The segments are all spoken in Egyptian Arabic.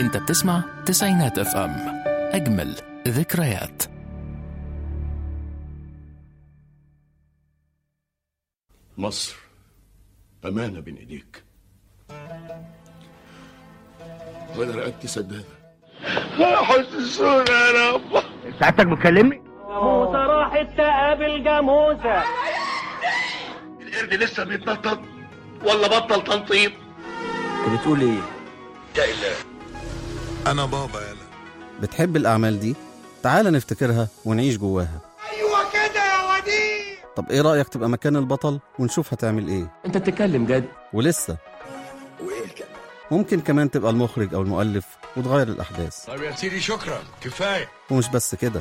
انت بتسمع تسعينات اف ام اجمل ذكريات مصر أمانة بين إيديك وأنا رقبتي سدادة حسسونا يا رب سعادتك بتكلمني؟ موسى راحت تقابل جاموسة القرد لسه بيتنطط ولا بطل تنطيط انت بتقول ايه؟ يا إله أنا بابا يلا بتحب الأعمال دي؟ تعال نفتكرها ونعيش جواها أيوة كده يا وديع طب إيه رأيك تبقى مكان البطل ونشوف هتعمل إيه؟ انت بتتكلم جد ولسه وإيه كده؟ ممكن كمان تبقى المخرج أو المؤلف وتغير الأحداث طب يا سيدي شكرا كفاية ومش بس كده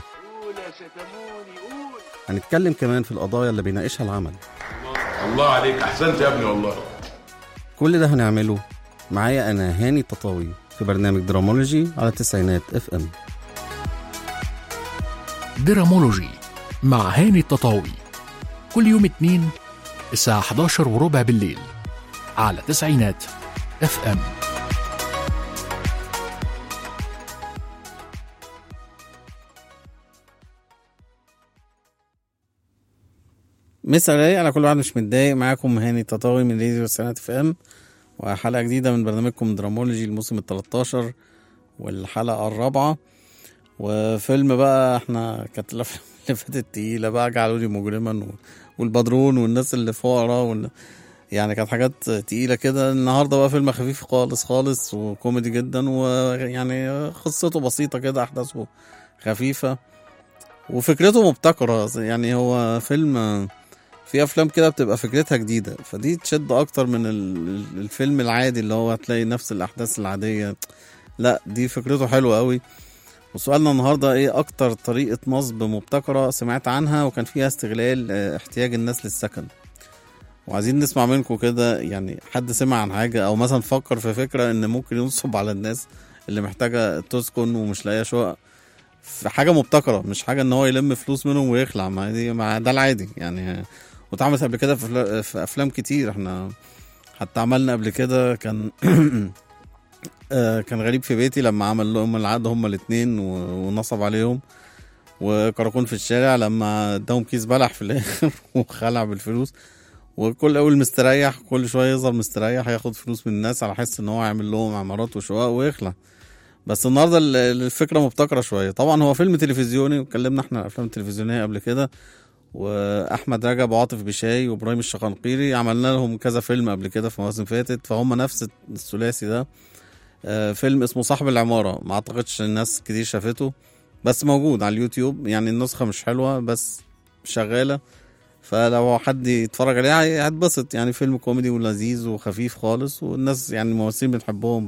هنتكلم كمان في القضايا اللي بيناقشها العمل الله عليك أحسنت يا ابني والله كل ده هنعمله معايا أنا هاني التطاوي في برنامج درامولوجي على تسعينات اف ام درامولوجي مع هاني التطاوي كل يوم اتنين الساعة 11 وربع بالليل على تسعينات اف ام مسا رايق على كل واحد مش متضايق معاكم هاني التطاوي من راديو تسعينات اف ام وحلقة جديدة من برنامجكم درامولوجي الموسم ال 13 والحلقة الرابعة وفيلم بقى احنا كانت الافلام اللي فاتت تقيلة بقى جعلوني مجرما و- والبدرون والناس اللي فقراء وال... يعني كانت حاجات تقيلة كده النهاردة بقى فيلم خفيف خالص خالص وكوميدي جدا ويعني قصته بسيطة كده أحداثه خفيفة وفكرته مبتكرة يعني هو فيلم في افلام كده بتبقى فكرتها جديده فدي تشد اكتر من ال- الفيلم العادي اللي هو هتلاقي نفس الاحداث العاديه لا دي فكرته حلوه قوي وسؤالنا النهارده ايه اكتر طريقه نصب مبتكره سمعت عنها وكان فيها استغلال آه، احتياج الناس للسكن وعايزين نسمع منكم كده يعني حد سمع عن حاجه او مثلا فكر في فكره ان ممكن ينصب على الناس اللي محتاجه تسكن ومش لاقيه شقق في حاجه مبتكره مش حاجه ان هو يلم فلوس منهم ويخلع ما دي ما ده العادي يعني واتعملت قبل كده في, أفلا- في افلام كتير احنا حتى عملنا قبل كده كان آه، كان غريب في بيتي لما عمل لهم العقد هما الاتنين و- ونصب عليهم وكراكون في الشارع لما اداهم كيس بلح في الاخر وخلع بالفلوس وكل اول مستريح كل شويه يظهر مستريح ياخد فلوس من الناس على حس ان هو يعمل لهم عمارات وشقق ويخلع بس النهارده ال- الفكره مبتكره شويه طبعا هو فيلم تلفزيوني واتكلمنا احنا عن الافلام التلفزيونيه قبل كده واحمد رجب وعاطف بشاي وابراهيم الشقنقيري عملنا لهم كذا فيلم قبل كده في مواسم فاتت فهم نفس الثلاثي ده آه، فيلم اسمه صاحب العمارة ما اعتقدش الناس كتير شافته بس موجود على اليوتيوب يعني النسخة مش حلوة بس شغالة فلو حد يتفرج عليه هي- هيتبسط يعني فيلم كوميدي ولذيذ وخفيف خالص والناس يعني الممثلين بنحبهم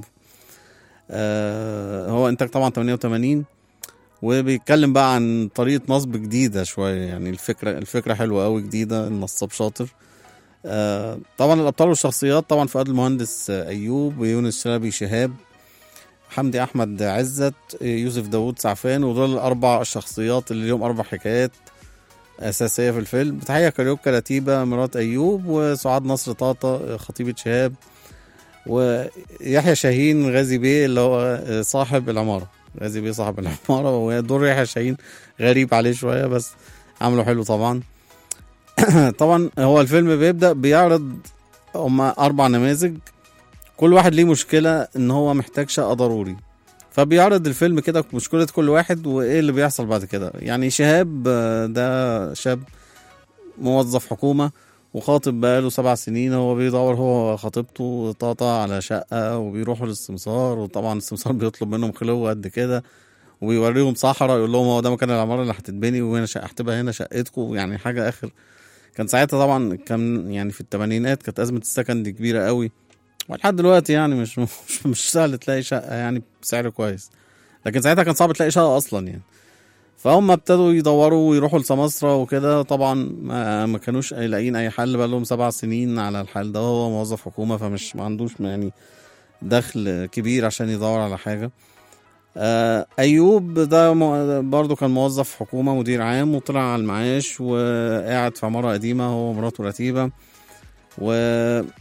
آه هو انتاج طبعا 88 وبيتكلم بقى عن طريقة نصب جديدة شوية يعني الفكرة الفكرة حلوة قوي جديدة النصاب شاطر آه طبعا الأبطال والشخصيات طبعا فؤاد المهندس آه، أيوب ويونس شلبي شهاب حمدي أحمد عزت آه، يوسف داوود سعفان ودول الأربع الشخصيات اللي ليهم أربع حكايات أساسية في الفيلم بتحية كاريوكا رتيبة مرات أيوب وسعاد نصر طاطا آه، خطيبة شهاب ويحيى شاهين غازي بيه اللي هو آه، صاحب العمارة غازي بيه صاحب العمارة ودور يحيى شاهين غريب عليه شوية بس عمله حلو طبعا طبعا هو الفيلم بيبدأ بيعرض هما أربع نماذج كل واحد ليه مشكلة إن هو محتاج شقة ضروري فبيعرض الفيلم كده مشكلة كل واحد وإيه اللي بيحصل بعد كده يعني شهاب آه، ده شاب موظف حكومة وخاطب بقاله سبع سنين هو بيدور هو خطيبته طاطا على شقة وبيروحوا للسمسار وطبعا السمسار بيطلب منهم خلوة قد كده وبيوريهم صحراء يقول لهم هو ده مكان العمارة اللي هتتبني وهنا شقة هتبقى هنا شقتكم يعني حاجة آخر كان ساعتها طبعا كان يعني في الثمانينات كانت أزمة السكن دي كبيرة قوي ولحد دلوقتي يعني مش مش, مش سهل تلاقي شقة يعني بسعر كويس لكن ساعتها كان صعب تلاقي شقة أصلا يعني فهم ابتدوا يدوروا ويروحوا لسماسرة وكده طبعا ما, ما كانوش لاقيين اي حل بقى لهم سبع سنين على الحال ده هو موظف حكومة فمش ما عندوش يعني دخل كبير عشان يدور على حاجة آه ايوب ده م- برضو كان موظف حكومة مدير عام وطلع على المعاش وقاعد في عمارة قديمة هو ومراته رتيبة و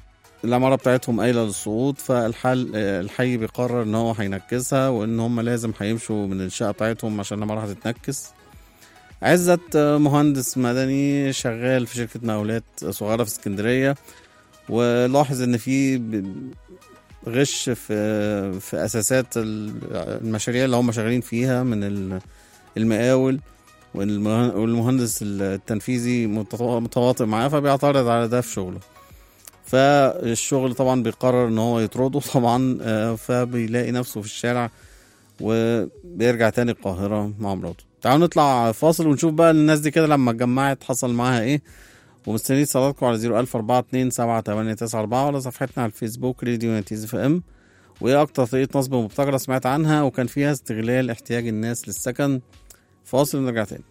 العمارة بتاعتهم قايلة للسقوط فالحل آه، الحي بيقرر ان هو هينكسها وان هم لازم هيمشوا من الشقة بتاعتهم عشان العمارة هتتنكس عزت آه، مهندس مدني شغال في شركة مقاولات صغيرة في اسكندرية ولاحظ ان في ب- غش في في اساسات ال- المشاريع اللي هم شغالين فيها من ال- المقاول والمه- والمهندس التنفيذي متطا- متواطئ معاه فبيعترض على ده في شغله فالشغل طبعا بيقرر ان هو يطرده طبعا آه، فبيلاقي نفسه في الشارع وبيرجع تاني القاهرة مع مراته تعالوا نطلع فاصل ونشوف بقى الناس دي كده لما اتجمعت حصل معاها ايه ومستنيين اتصالاتكم على 010427894 ولا صفحتنا على الفيسبوك راديو نتيز اف ام وايه اكتر طريقة نصب مبتكرة سمعت عنها وكان فيها استغلال احتياج الناس للسكن فاصل ونرجع تاني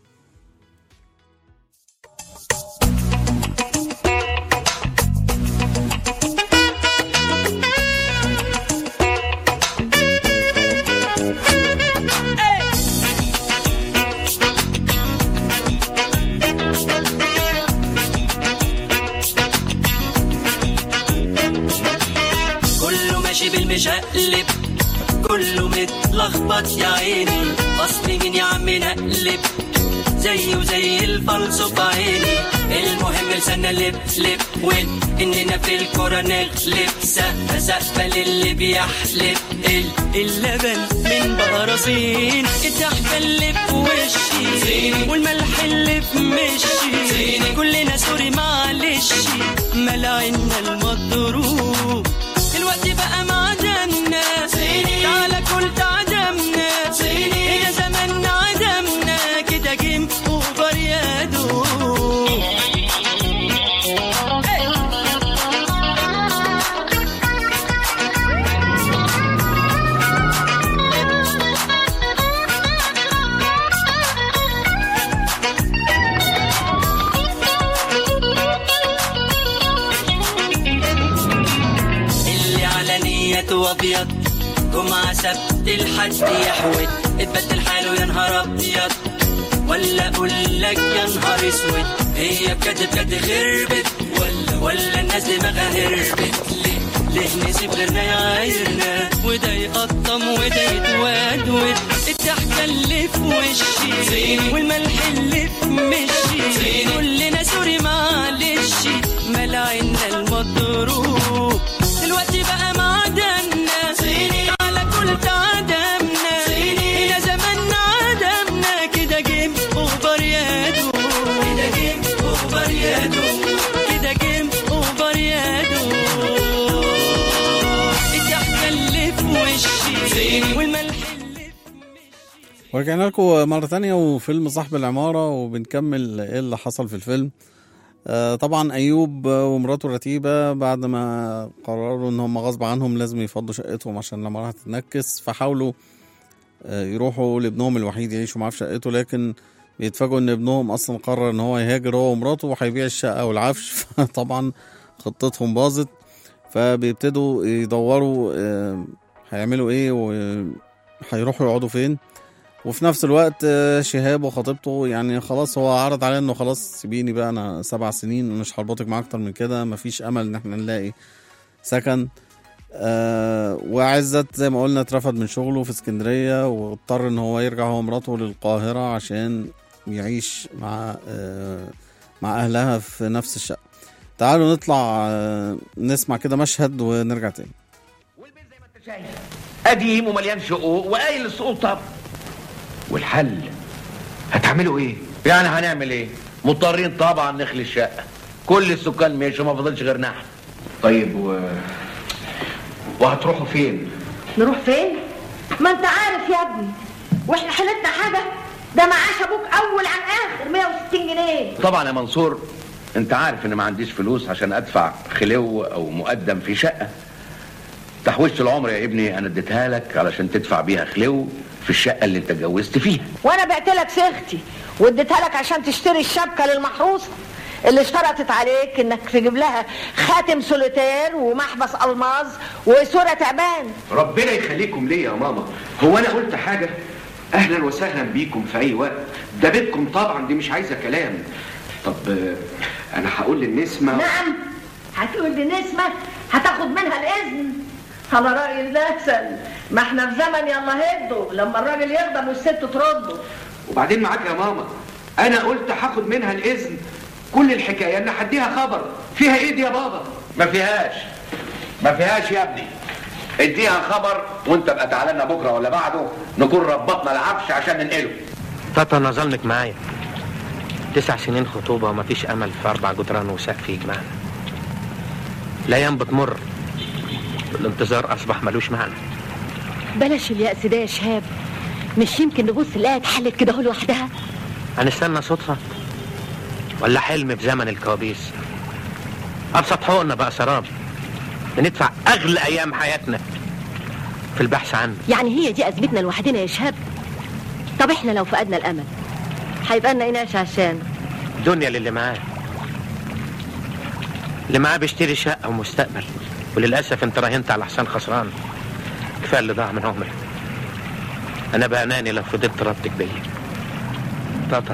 كله ماشي بالمشقلب كله متلخبط يا عيني اصل مين يا عم نقلب زيه وزي الفلسو في عيني المهم لسنا لب لب وين اننا في الكورة نغلب سقفة سقفة للي بيحلب ال- اللبن من بقراصين الضحكة اللي في وشي والملح اللي في مشي كلنا سوري معلش ملاعنا المضروب الوقت بقى معدنا تعالى كل تعدمنا إلى زمن عدمنا كده جيم اوفر يا دوب اللي على نيته ابيض جمعة سبت الحد يحود اتبدل حاله يا نهار ابيض ولا اقول لك يا نهار اسود هي بجد بجد خربت ولا ولا الناس دماغها هربت ليه ليه نسيب غيرنا يعايرنا وده يقطم وده يتودود الضحكة اللي في وشي والملح اللي في مشي كلنا سوري معلش ملاعنا المضروب دلوقتي بقى معدنا على كل تعدمنا إلى زمن عدمنا كده جيم اوفر يا دوب كده جيم اوفر يا دوب كده جيم اوفر يا دوب الضحكة اللي في وشي والملح اللي في مشي ورجعنا لكم مرة تانية وفيلم صاحب العمارة وبنكمل ايه اللي حصل في الفيلم آه طبعا أيوب ومراته رتيبة بعد ما قرروا إن هم غصب عنهم لازم يفضوا شقتهم عشان العمارة هتتنكس فحاولوا آه يروحوا لابنهم الوحيد يعيشوا معاه في شقته لكن بيتفاجئوا إن ابنهم أصلا قرر إن هو يهاجر هو ومراته وهيبيع الشقة والعفش فطبعا خطتهم باظت فبيبتدوا يدوروا آه هيعملوا ايه وهيروحوا يقعدوا فين وفي نفس الوقت آه، شهاب وخطيبته يعني خلاص هو عرض عليه انه خلاص سيبيني بقى انا سبع سنين مش هربطك معاه اكتر من كده مفيش امل ان احنا نلاقي سكن آه وعزت زي ما قلنا اترفد من شغله في اسكندريه واضطر ان هو يرجع هو ومراته للقاهره عشان يعيش مع آه مع اهلها في نفس الشقه تعالوا نطلع آه نسمع كده مشهد ونرجع تاني والبيت زي ما انت شايف قديم ومليان شقوق وقايل السقوط طب والحل هتعملوا ايه؟ يعني هنعمل ايه؟ مضطرين طبعا نخلي الشقه كل السكان مشوا ما فضلش غير نحن طيب و... وهتروحوا فين؟ نروح فين؟ ما انت عارف يا ابني واحنا حالتنا حاجة ده معاش ابوك اول عن اخر 160 جنيه طبعا يا منصور انت عارف ان ما عنديش فلوس عشان ادفع خلو او مقدم في شقه تحويشة العمر يا ابني انا اديتها لك علشان تدفع بيها خلو في الشقه اللي انت اتجوزت فيها وانا بعت لك صيغتي واديتها لك عشان تشتري الشبكة للمحروسة اللي اشترطت عليك انك تجيب لها خاتم سوليتير ومحبس الماظ وصورة تعبان ربنا يخليكم ليا يا ماما هو انا قلت حاجه اهلا وسهلا بيكم في اي وقت ده بيتكم طبعا دي مش عايزه كلام طب آه، انا هقول للنسمه نعم هتقول لي نسمة هتاخد منها الاذن على راي المثل ما احنا في زمن يلا هدوا لما الراجل يغضب والست ترده وبعدين معاك يا ماما انا قلت هاخد منها الاذن كل الحكايه ان هديها خبر فيها ايه دي يا بابا ما فيهاش ما فيهاش يا ابني اديها خبر وانت بقى تعالى لنا بكره ولا بعده نكون ربطنا العفش عشان ننقله تاتا انا ظلمك معايا تسع سنين خطوبة ومفيش أمل في أربع جدران وسقف يجمعنا الأيام بتمر والانتظار أصبح ملوش معنى بلاش اليأس ده يا شهاب مش يمكن نبص نلاقيها اتحلت كده اهو لوحدها هنستنى صدفة ولا حلم في زمن الكوابيس أبسط حقوقنا بقى سراب بندفع أغلى أيام حياتنا في البحث عنه يعني هي دي أزمتنا لوحدنا يا شهاب طب احنا لو فقدنا الأمل هيبقى لنا ايناش عشان دنيا للي معاه اللي معاه بيشتري شقة ومستقبل وللأسف انت راهنت على حسان خسران كفاية اللي ضاع من عمري أنا بأناني لو فضلت ربطك بيا طاطا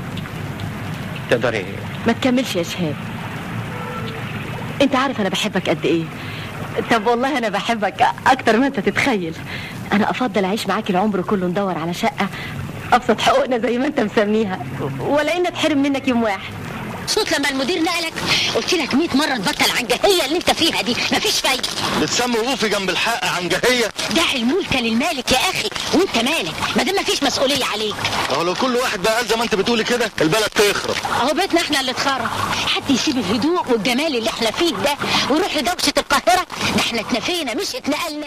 تقدري ما تكملش يا شهاب انت عارف انا بحبك قد ايه طب والله انا بحبك اكتر ما انت تتخيل انا افضل اعيش معاك العمر كله ندور على شقه ابسط حقوقنا زي ما انت مسميها ولا ان اتحرم منك يوم واحد صوت لما المدير نقلك قلت لك 100 مره تبطل عن جهيه اللي انت فيها دي مفيش فايده بتسمي وقوفي جنب الحق عن جهيه دع الملك للمالك يا اخي وانت مالك ما دام مفيش مسؤوليه عليك اهو لو كل واحد بقى قال زي ما انت بتقولي كده البلد تخرب اهو بيتنا احنا اللي اتخرب حد يسيب الهدوء والجمال اللي احنا فيه ده ويروح لدوشه القاهره ده احنا اتنفينا مش اتنقلنا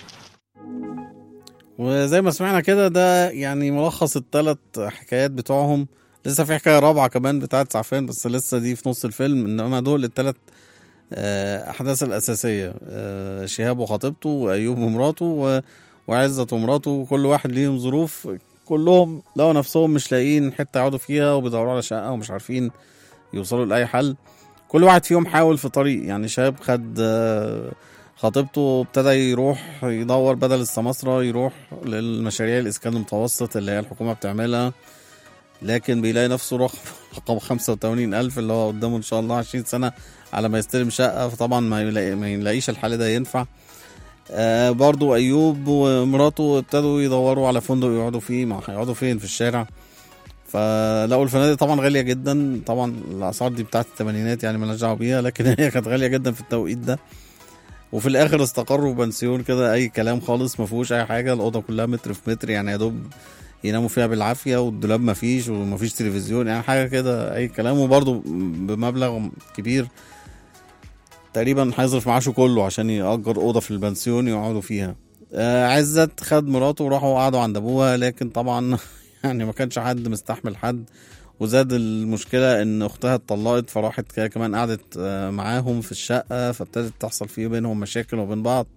وزي ما سمعنا كده ده يعني ملخص الثلاث حكايات بتوعهم لسه في حكايه رابعه كمان بتاعت سعفان بس لسه دي في نص الفيلم انما دول الثلاث احداث الاساسيه آه، شهاب وخطيبته وايوب ومراته و- وعزت ومراته كل واحد ليهم ظروف كلهم لقوا نفسهم مش لاقيين حته يقعدوا فيها وبيدوروا على شقه ومش عارفين يوصلوا لاي حل كل واحد فيهم حاول في طريق يعني شهاب خد آه، خطيبته ابتدى يروح يدور بدل السماسرة يروح للمشاريع الإسكان المتوسط اللي هي الحكومة بتعملها لكن بيلاقي نفسه رقم رقم 85 ألف اللي هو قدامه إن شاء الله 20 سنة على ما يستلم شقة فطبعا ما يلاقي ما يلاقيش الحل ده ينفع آه برضو أيوب ومراته ابتدوا يدوروا على فندق يقعدوا فيه ما هيقعدوا فين في الشارع فلقوا الفنادق طبعا غالية جدا طبعا الأسعار دي بتاعت الثمانينات يعني مالناش دعوة بيها لكن هي كانت غالية جدا في التوقيت ده وفي الاخر استقروا بنسيون كده اي كلام خالص ما فيهوش اي حاجه الاوضه كلها متر في متر يعني يا دوب يناموا فيها بالعافيه والدولاب ما فيش وما فيش تلفزيون يعني حاجه كده اي كلام وبرضه بمبلغ كبير تقريبا هيصرف معاشه كله عشان يأجر اوضه في البنسيون يقعدوا فيها آه عزت خد مراته وراحوا قعدوا عند ابوها لكن طبعا يعني ما كانش حد مستحمل حد وزاد المشكلة إن أختها اتطلقت فراحت كده كمان قعدت آه، معاهم في الشقة فابتدت تحصل فيه بينهم مشاكل وبين بعض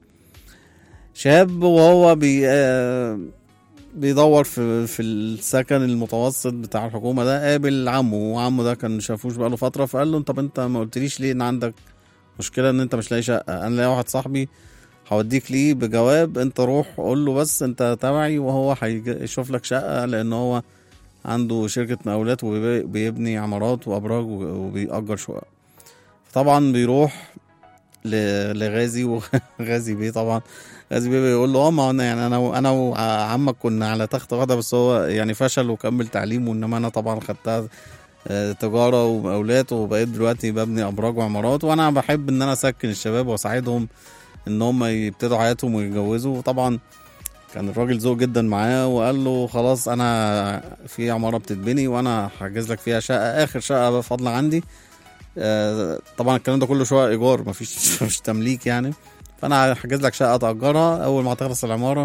شاب وهو بي آه، بيدور في في السكن المتوسط بتاع الحكومة ده قابل عمه وعمه ده كان شافوش بقاله فترة فقال له طب انت ما قلتليش ليه ان عندك مشكلة ان انت مش لاقي شقة انا لاقي واحد صاحبي هوديك ليه بجواب انت روح قول له بس انت تبعي وهو هيشوف لك شقة لان هو عنده شركة مقاولات وبيبني عمارات وأبراج وبيأجر شقق طبعا بيروح ل- لغازي وغازي بيه طبعا غازي بيه بيقول له اه ما انا يعني انا انا وعمك كنا على تخت غدا بس هو يعني فشل وكمل تعليمه انما انا طبعا خدتها آه، تجارة ومقاولات وبقيت دلوقتي ببني أبراج وعمارات وأنا بحب إن أنا أسكن الشباب وأساعدهم إن هم يبتدوا حياتهم ويتجوزوا وطبعا كان الراجل ذوق جدا معاه وقال له خلاص انا في عماره بتتبني وانا هحجز لك فيها شقه اخر شقه بقى فاضله عندي آه، طبعا الكلام ده كله شقه ايجار مفيش مفيش تمليك يعني فانا هحجز لك شقه تاجرها اول ما تخلص العماره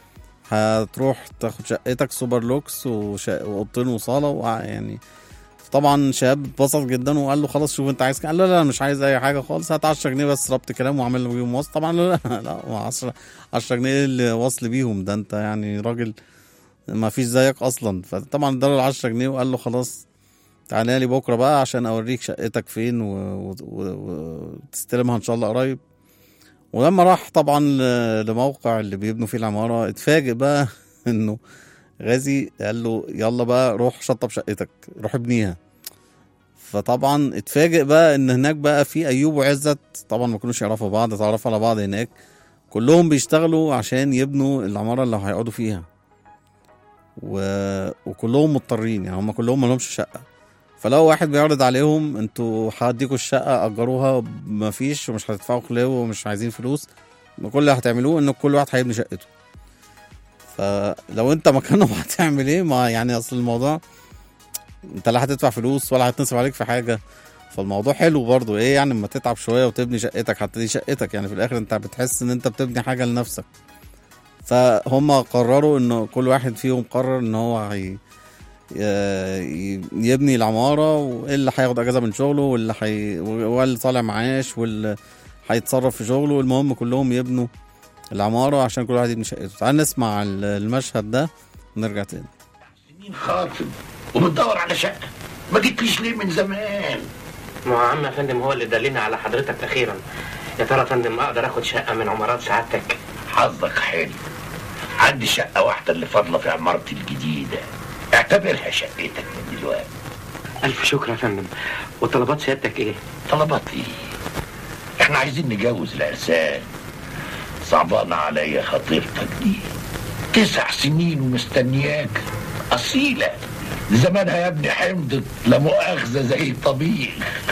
هتروح تاخد شقتك سوبر لوكس وش- واوضتين وصاله وع- يعني طبعا شاب اتبسط جدا وقال له خلاص شوف انت عايز كام قال له لا لا مش عايز اي حاجه خالص هات 10 جنيه بس ربط كلام واعمل له بيهم وصل طبعا لا لا لا 10 10 جنيه اللي وصل بيهم ده انت يعني راجل ما فيش زيك اصلا فطبعا اداله ال 10 جنيه وقال له خلاص تعالى لي بكره بقى عشان اوريك شقتك فين و- و- و- وتستلمها ان شاء الله قريب ولما راح طبعا ل- لموقع اللي بيبنوا فيه العماره اتفاجئ بقى انه غازي قال له يلا بقى روح شطب شقتك روح ابنيها فطبعا اتفاجئ بقى ان هناك بقى في ايوب وعزت طبعا ما كانوش يعرفوا بعض اتعرفوا على بعض هناك كلهم بيشتغلوا عشان يبنوا العماره اللي هيقعدوا فيها و... وكلهم مضطرين يعني هم كلهم ما لهمش شقه فلو واحد بيعرض عليهم انتوا هديكوا الشقه اجروها ما فيش ومش هتدفعوا خلاوه ومش عايزين فلوس كل اللي هتعملوه ان كل واحد هيبني شقته فلو انت مكانهم هتعمل ايه ما يعني اصل الموضوع انت لا هتدفع فلوس ولا هتنصب عليك في حاجه فالموضوع حلو برضو ايه يعني اما تتعب شويه وتبني شقتك حتى دي شقتك يعني في الاخر انت بتحس ان انت بتبني حاجه لنفسك فهم قرروا ان كل واحد فيهم قرر ان هو هي ي- يبني العماره واللي هياخد اجازه من شغله واللي حي... واللي طالع معاش واللي هيتصرف في شغله المهم كلهم يبنوا العماره عشان كل واحد يبني شقته تعال نسمع ال- المشهد ده ونرجع تاني خاطب وبتدور على شقه ما جيتليش ليه من زمان ما هو عم يا فندم هو اللي دلني على حضرتك اخيرا يا ترى يا فندم اقدر اخد شقه من عمارات سعادتك حظك حلو عندي شقه واحده اللي فاضله في عمارتي الجديده اعتبرها شقتك من دلوقتي الف شكر يا فندم وطلبات سيادتك ايه طلبات ايه احنا عايزين نجوز العرسان صعبانة عليا خطيبتك دي تسع سنين ومستنياك أصيلة زمانها يا ابني حمضت لا مؤاخذة زي الطبيخ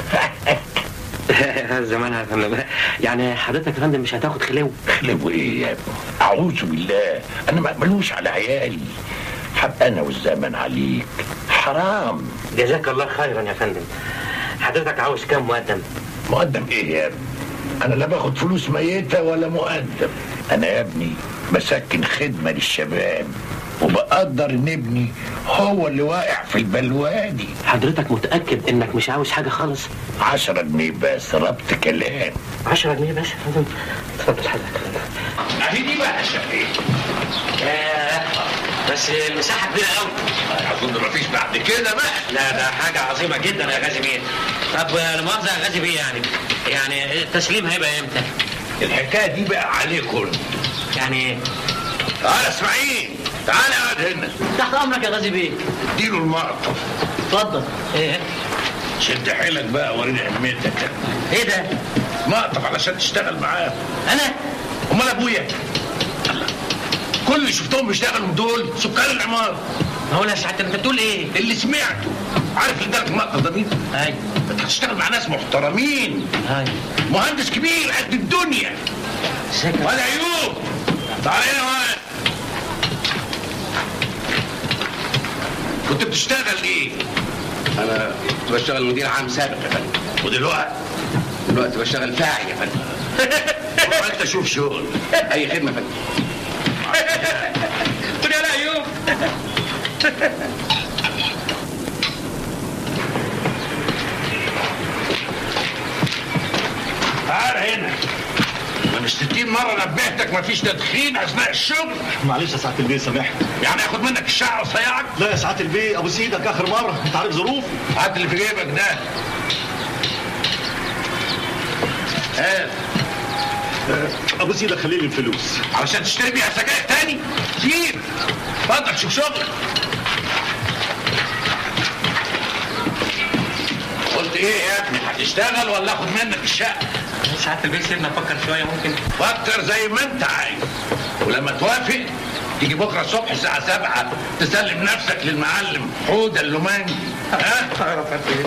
زمانها يا فندم يعني حضرتك يا فندم مش هتاخد خلو خلو ايه يا ابني أعوذ بالله أنا ما أقبلوش على عيالي حب أنا والزمن عليك حرام جزاك الله خيرا يا فندم حضرتك عاوز كام مقدم مقدم ايه يا ابني انا لا باخد فلوس ميتة ولا مقدم انا يا ابني بسكن خدمة للشباب وبقدر ان ابني هو اللي واقع في البلواني حضرتك متاكد انك مش عاوز حاجه خالص عشرة جنيه بس ربط كلام 10 جنيه بس يا فندم اتفضل حضرتك اهي دي بقى شقتي بس المساحه كبيره قوي اظن مفيش بعد كده بقى لا ده حاجه عظيمه جدا يا غازي بيه طب لا مؤاخذه يا غازي بيه يعني يعني التسليم هيبقى امتى الحكايه دي بقى عليكم يعني ايه تعال اسماعيل تعال اقعد هنا تحت امرك يا غازي بيه اديله المقطف اتفضل ايه شد حيلك بقى وريني همتك ايه ده مقطف علشان تشتغل معاه انا امال ابويا الله. كل اللي شفتهم بيشتغلوا دول سكان العماره هو يا سعاده انت بتقول ايه اللي سمعته عارف اللي ادالك المقطف ده مين؟ اي انت هتشتغل مع ناس محترمين اي مهندس كبير قد الدنيا شكرا ولا ايوب تعال هنا واد كنت بتشتغل ايه؟ انا كنت بشتغل مدير عام سابق يا فندم ودلوقتي دلوقتي بشتغل فاعل يا فندم انت شوف شغل اي خدمه يا فندم قلت يا ايوب تعال هنا انا مش 60 مره نبهتك مفيش تدخين اثناء الشغل معلش يا سعاده البيه سامحني يعني اخد منك الشقه وصيعك لا يا سعاده البيه ابو سيدك اخر مره انت عارف ظروف هات اللي في جيبك ده هات ابو سيدك خلي لي الفلوس علشان تشتري بيها سجاير تاني كتير اتفضل شوف شغلك قلت ايه يا ابني هتشتغل ولا اخد منك الشقه سعاده البيه سيبنا نفكر شويه ممكن فكر زي ما انت عايز ولما توافق تيجي بكره الصبح الساعه 7 تسلم نفسك للمعلم حوده اللوماني ها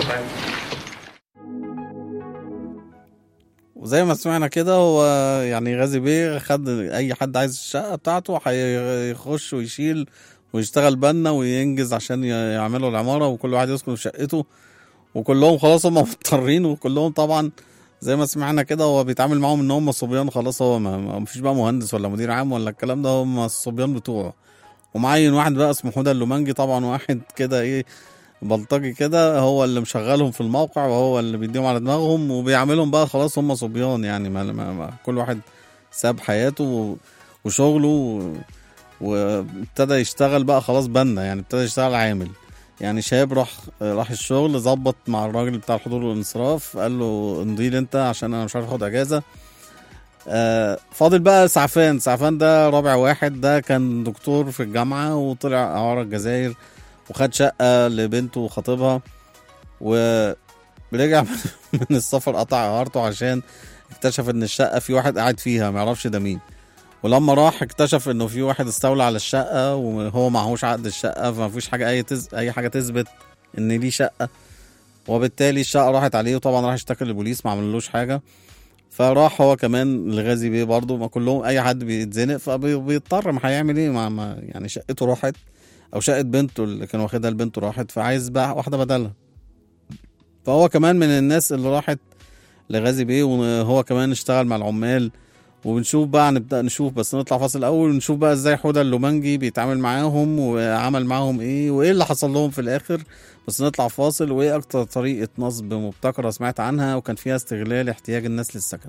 وزي ما سمعنا كده هو يعني غازي بيه خد اي حد عايز الشقه بتاعته هيخش ويشيل ويشتغل بنا وينجز عشان ي- يعملوا العماره وكل واحد يسكن في شقته وكلهم خلاص هم مضطرين وكلهم طبعا زي ما سمعنا كده هو بيتعامل معاهم ان هم صبيان خلاص هو ما ما- مفيش بقى مهندس ولا مدير عام ولا الكلام ده هم الصبيان بتوعه ومعين واحد بقى اسمه حوده اللومانجي طبعا واحد كده ايه بلطجي كده هو اللي مشغلهم في الموقع وهو اللي بيديهم على دماغهم وبيعملهم بقى خلاص هم صبيان يعني ما ما ما كل واحد ساب حياته و- وشغله و- وابتدى يشتغل بقى خلاص بنا يعني ابتدى يشتغل عامل يعني شاب راح راح الشغل ظبط مع الراجل بتاع الحضور والانصراف قال له امضي لي انت عشان انا مش عارف اخد اجازه آه فاضل بقى سعفان سعفان ده رابع واحد ده كان دكتور في الجامعه وطلع اعاره الجزائر وخد شقه لبنته وخطيبها و رجع من السفر قطع اعارته عشان اكتشف ان الشقه في واحد قاعد فيها ما يعرفش ده مين ولما راح اكتشف انه في واحد استولى على الشقه وهو معهوش عقد الشقه فما فيش حاجه اي تز... اي حاجه تثبت ان ليه شقه وبالتالي الشقه راحت عليه وطبعا راح اشتكى للبوليس ما عملوش حاجه فراح هو كمان لغازي بيه برضه ما كلهم اي حد بيتزنق فبيضطر ما هيعمل ايه ما ما يعني شقته راحت او شقه بنته اللي كان واخدها لبنته راحت فعايز بقى واحده بدلها فهو كمان من الناس اللي راحت لغازي بيه وهو كمان اشتغل مع العمال وبنشوف بقى نبدا نشوف بس نطلع فاصل الاول ونشوف بقى ازاي حوده اللومانجي بيتعامل معاهم وعمل معاهم ايه وايه اللي حصل لهم في الاخر بس نطلع فاصل وايه اكتر طريقه نصب مبتكره سمعت عنها وكان فيها استغلال احتياج الناس للسكن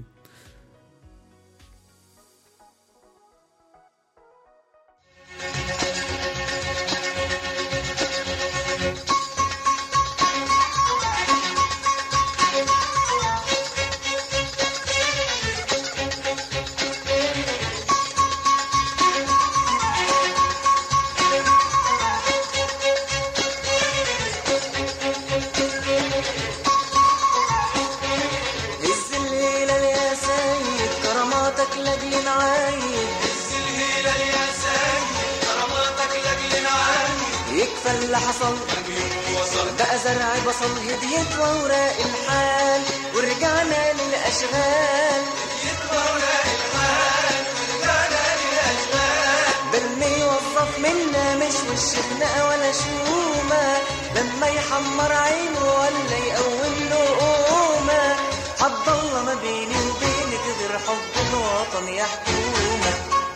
هز الهلال يا سيد كراماتك لاجل نعايد هز الهلال يا سيد كراماتك لاجل نعايد يكفى اللي حصل بقى زرع بصل هديت واوراق الحال ورجعنا للاشغال هديت واوراق الحال ورجعنا للاشغال بالمي يوظف منا مش وش خناقه ولا شومه لما يحمر عينه ولا يقوم له قومه حد الله ما بيني وبينك غير حب الوطن يا حكومه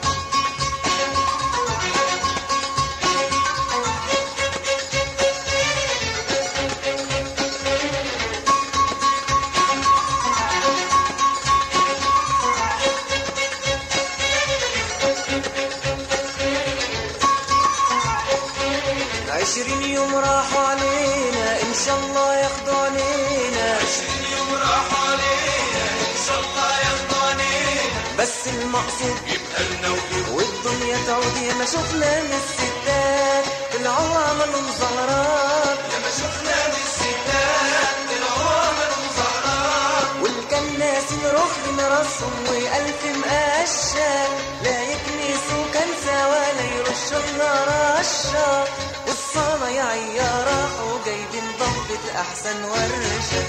عشرين يوم راحوا علينا ان شاء الله ياخدوا علينا عشرين يوم راحوا علينا ان شاء الله ياخدوا علينا بس المقصود يبقى لنا والدنيا تعود يا ما شفنا من الستات طلعوا عملوا مظاهرات يا ما شفنا من الستات طلعوا عملوا مظاهرات والكناسين رخر راسهم والف مقشة لا يكنسوا كنسة ولا يرشوا لنا رشة والصنايعية راحوا جايبين ضبة أحسن ورشة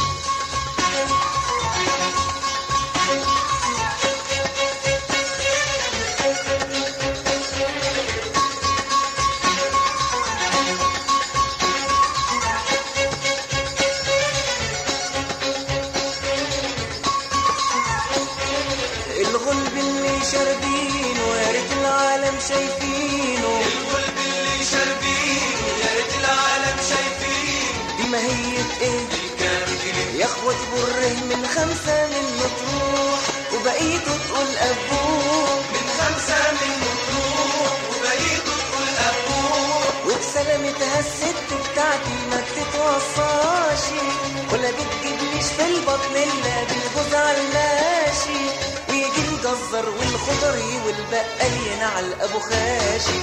الغلب اللي شاربينه يا ريت العالم شايفينه الغلب اللي شاربينه يا ريت العالم شايفينه دي ماهية ايه يا اخواتي بره من خمسة من مطروح وبقيتوا تقول ابوك من خمسة من مطروح وبقيتوا تقول ابوك وبسلامتها الست بتاعتي ما تتوصاش ولا بتجيبليش في البطن الا بالجوز على الماشي ويجي الجزر والخضري والبقال ينعل ابو خاشي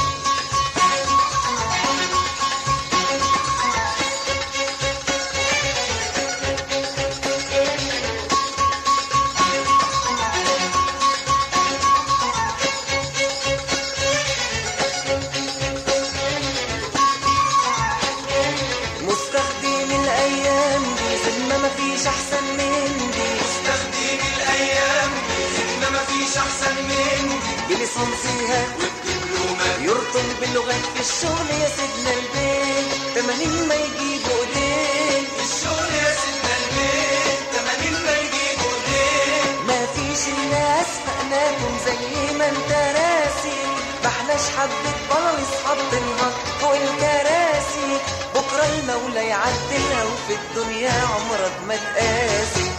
مستخدم الايام دي زلمه ما فيش احسن من دي مستخدم الايام دي زلمه ما فيش احسن من دي بليسانسها وبدبلومه يرطل باللغات في الشغل يا سيدنا البيت 80 ما يجيبوا ايدين في الشغل يا سيدنا البيت 80 ما يجيبوا ايدين ما فيش الناس فقناكم زي ما انت راسي ما احناش حبة بلاليص حاطينها فوق الكراسي بكرة المولى يعدلها وفي الدنيا عمرك ما تقاسي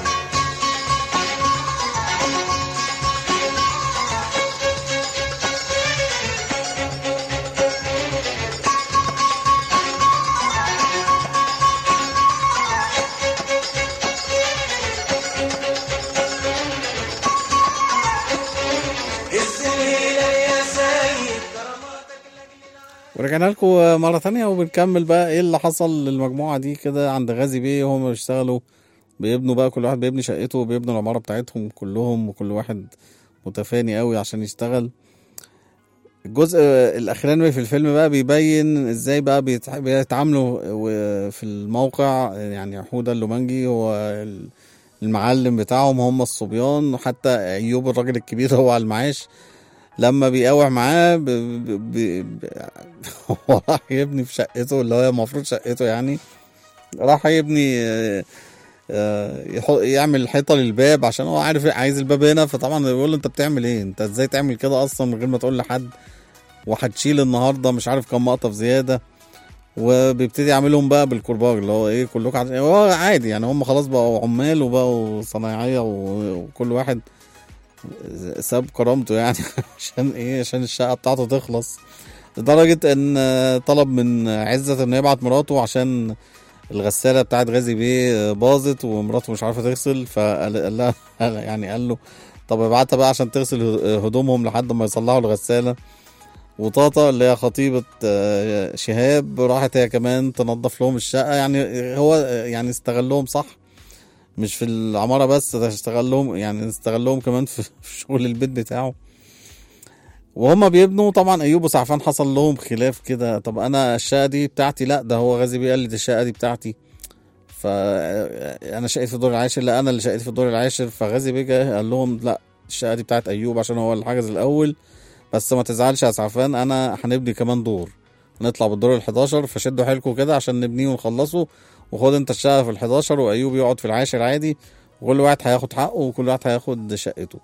هز الهلال يا سيد ورجعنا لكم مرة تانية وبنكمل بقى ايه اللي حصل للمجموعة دي كده عند غازي بيه وهم بيشتغلوا بيبنوا بقى كل واحد بيبني شقته وبيبنوا العمارة بتاعتهم كلهم وكل واحد متفاني قوي عشان يشتغل الجزء الاخراني في الفيلم بقى بيبين ازاي بقى بيتع- بيتعاملوا و- في الموقع يعني حوده اللومانجي هو ال- المعلم بتاعهم هم الصبيان وحتى ايوب الراجل الكبير هو على المعاش لما بيقاوح معاه ب... ب... ب... ب... هو راح يبني في شقته اللي هو المفروض شقته يعني راح يبني آه، آه، يحط- يعمل حيطه للباب عشان هو عارف عايز الباب هنا فطبعا بيقول له انت بتعمل ايه انت ازاي تعمل كده اصلا من غير ما تقول لحد وهتشيل النهارده مش عارف كم مقطف زياده وبيبتدي يعملهم بقى بالكرباج اللي هو ايه كلكم عاد- هو عادي يعني هم خلاص بقوا عمال وبقوا صنايعيه و- وكل واحد ساب كرامته يعني عشان ايه عشان الشقه بتاعته تخلص لدرجه ان طلب من عزت انه يبعت مراته عشان الغساله بتاعت غازي بيه باظت ومراته مش عارفه تغسل فقال قال لها يعني قال له طب ابعتها بقى عشان تغسل هدومهم لحد ما يصلحوا الغساله وطاطا اللي هي خطيبة آه، شهاب راحت هي كمان تنظف لهم الشقة يعني هو يعني استغلهم صح مش في العمارة بس ده استغلهم يعني استغلهم كمان في في شغل البيت بتاعه وهم بيبنوا طبعا ايوب وسعفان حصل لهم خلاف كده طب انا الشقه دي بتاعتي لا ده هو غازي بيه قال لي دي الشقه دي بتاعتي فانا شقتي في الدور العاشر لا انا اللي شقتي في الدور العاشر فغازي بيه جه قال لهم لا الشقه دي بتاعت ايوب عشان هو اللي حجز الاول بس ما تزعلش يا سعفان انا هنبني كمان دور نطلع بالدور ال 11 فشدوا حيلكم كده عشان نبنيه ونخلصه وخد انت الشقه في ال 11 وايوب يقعد في العاشر عادي وكل واحد هياخد حقه وكل واحد هياخد شقته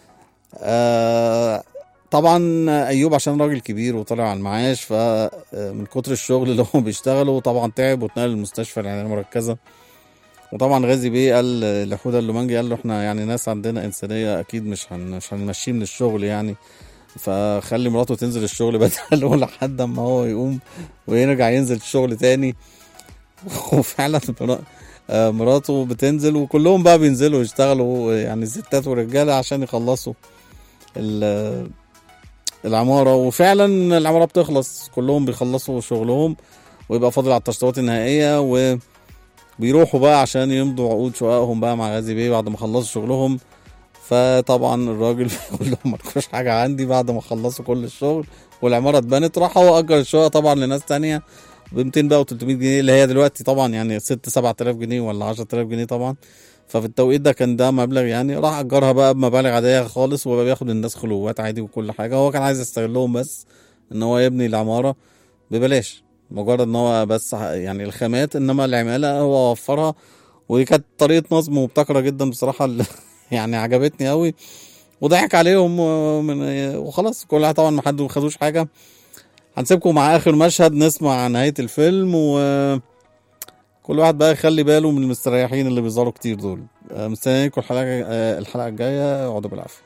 آه طبعا ايوب عشان راجل كبير وطلع على المعاش فمن كتر الشغل اللي هو بيشتغله طبعا تعب واتنقل المستشفى العنايه المركزه وطبعا غازي بيه قال لحوده اللومانجي قال له احنا يعني ناس عندنا انسانيه اكيد مش هن مش هنمشيه من الشغل يعني فخلي مراته تنزل الشغل بدله لحد اما هو يقوم ويرجع ينزل الشغل تاني وفعلا مرا- آه، مراته بتنزل وكلهم بقى بينزلوا يشتغلوا يعني ستات ورجاله عشان يخلصوا ال- العماره وفعلا العماره بتخلص كلهم بيخلصوا شغلهم ويبقى فاضل على التشطيبات النهائيه وبيروحوا بقى عشان يمضوا عقود شققهم بقى مع غازي بيه بعد ما خلصوا شغلهم فطبعا الراجل بيقول لهم مالكوش حاجه عندي بعد ما خلصوا كل الشغل والعماره اتبنت راح هو اجر الشقه طبعا لناس تانية ب 200 بقى و300 جنيه اللي هي دلوقتي طبعا يعني 6 7000 جنيه ولا 10000 جنيه طبعا ففي التوقيت ده كان ده مبلغ يعني راح اجرها بقى بمبالغ عاديه خالص وبقى بياخد الناس خلوات عادي وكل حاجه هو كان عايز يستغلهم بس ان هو يبني العماره ببلاش مجرد ان هو بس ح- يعني الخامات انما العماله هو وفرها ودي كانت طريقه نظم مبتكره جدا بصراحه اللي يعني عجبتني قوي وضحك عليهم من وخلاص كل واحد طبعا ما حد ما خدوش حاجه هنسيبكم مع اخر مشهد نسمع نهايه الفيلم و كل واحد بقى يخلي باله من المستريحين اللي بيظهروا كتير دول آه، مستنيينكم الحلقه آه، الحلقه الجايه اقعدوا بالعافيه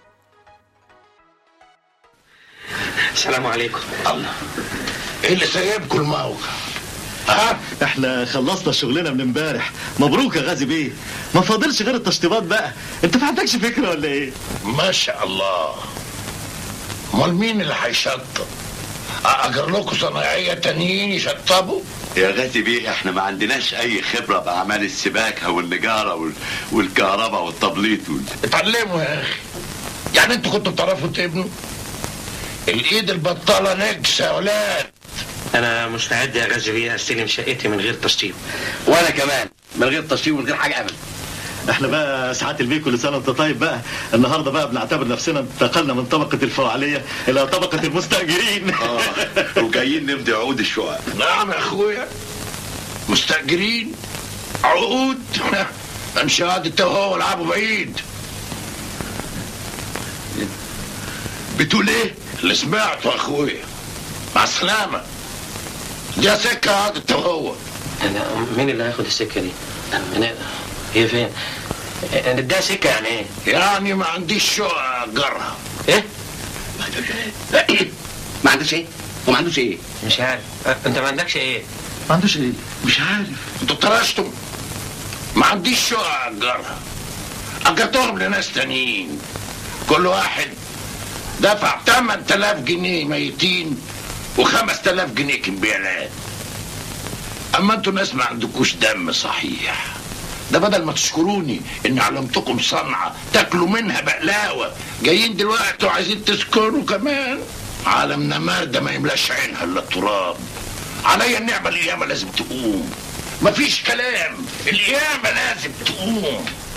السلام عليكم الله ايه اللي سايبكم الموقع ها احنا خلصنا شغلنا من امبارح مبروك يا غازي بيه ما فاضلش غير التشطيبات بقى انت ما عندكش فكره ولا ايه ما شاء الله امال مين اللي هيشطب اجر لكم صنايعيه تانيين يشطبوا يا غازي بيه احنا ما عندناش اي خبره باعمال السباكه والنجاره وال... والكهرباء والتبليط وال... اتعلموا يا اخي يعني انتوا كنتوا بتعرفوا تبنوا الايد البطاله نجسه يا ولاد انا مستعد يا غازي بيه استلم شقتي من غير تشطيب وانا كمان من غير تشطيب ومن غير حاجه ابدا احنا بقى ساعات البيه كل سنه وانت طيب بقى النهارده بقى بنعتبر نفسنا انتقلنا من طبقه الفعاليه الى طبقه المستاجرين اه وجايين نمضي عقود الشقق نعم يا اخويا مستاجرين عقود انشاد انت وهو العبوا بعيد بتقول ايه اللي سمعته يا اخويا مع السلامه دي سكه هاد انت وهو أنا مين اللي هياخد السكه دي؟ أنا هي فين؟ أنا ده سكه يعني ايه؟ يعني ما عنديش شقه اجرها ايه؟ ما عندوش ايه؟ وما عندوش ايه؟ مش عارف أ- انت ما عندكش ايه؟ ما عندوش ايه مش عارف انتوا طرشتم ما عنديش شقه اجرها اجرتهم لناس تانيين كل واحد دفع 8000 جنيه ميتين وخمس تلاف جنيه كمبيالات اما انتوا ناس ما عندكوش دم صحيح ده بدل ما تشكروني اني علمتكم صنعة تاكلوا منها بقلاوة جايين دلوقتي وعايزين تسكروا كمان عالم نمار ده ما يملاش عينها الا التراب عليا النعمة القيامة لازم تقوم مفيش كلام القيامة لازم تقوم